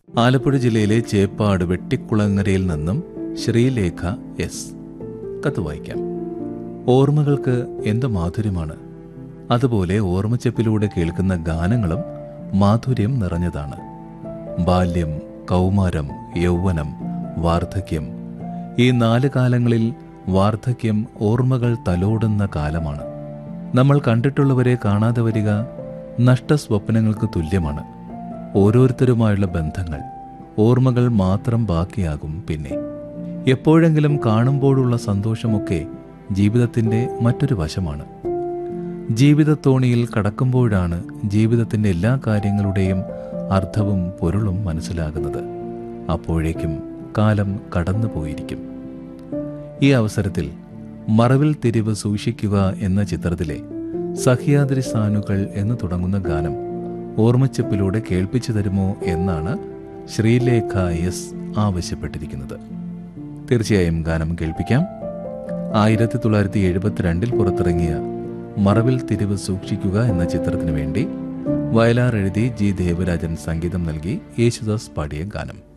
ആലപ്പുഴ ജില്ലയിലെ ചേപ്പാട് വെട്ടിക്കുളങ്ങരയിൽ നിന്നും ശ്രീലേഖ എസ് കത്ത് വായിക്കാം ഓർമ്മകൾക്ക് എന്ത് മാധുര്യമാണ് അതുപോലെ ഓർമ്മച്ചെപ്പിലൂടെ കേൾക്കുന്ന ഗാനങ്ങളും മാധുര്യം നിറഞ്ഞതാണ് ബാല്യം കൗമാരം യൗവനം വാർദ്ധക്യം ഈ നാല് കാലങ്ങളിൽ വാർദ്ധക്യം ഓർമ്മകൾ തലോടുന്ന കാലമാണ് നമ്മൾ കണ്ടിട്ടുള്ളവരെ കാണാതെ വരിക നഷ്ടസ്വപ്നങ്ങൾക്ക് തുല്യമാണ് ഓരോരുത്തരുമായുള്ള ബന്ധങ്ങൾ ഓർമ്മകൾ മാത്രം ബാക്കിയാകും പിന്നെ എപ്പോഴെങ്കിലും കാണുമ്പോഴുള്ള സന്തോഷമൊക്കെ ജീവിതത്തിന്റെ മറ്റൊരു വശമാണ് ജീവിതത്തോണിയിൽ കടക്കുമ്പോഴാണ് ജീവിതത്തിന്റെ എല്ലാ കാര്യങ്ങളുടെയും അർത്ഥവും പൊരുളും മനസ്സിലാകുന്നത് അപ്പോഴേക്കും കാലം കടന്നുപോയിരിക്കും ഈ അവസരത്തിൽ മറവിൽ തിരിവ് സൂക്ഷിക്കുക എന്ന ചിത്രത്തിലെ സഹ്യാദ്രി സാനുകൾ എന്ന് തുടങ്ങുന്ന ഗാനം ഓർമ്മച്ചപ്പിലൂടെ കേൾപ്പിച്ചു തരുമോ എന്നാണ് ശ്രീലേഖ എസ് ആവശ്യപ്പെട്ടിരിക്കുന്നത് തീർച്ചയായും ഗാനം കേൾപ്പിക്കാം ആയിരത്തി തൊള്ളായിരത്തി എഴുപത്തിരണ്ടിൽ പുറത്തിറങ്ങിയ മറവിൽ തിരിവ് സൂക്ഷിക്കുക എന്ന ചിത്രത്തിനു വേണ്ടി വയലാർ എഴുതി ജി ദേവരാജൻ സംഗീതം നൽകി യേശുദാസ് പാടിയ ഗാനം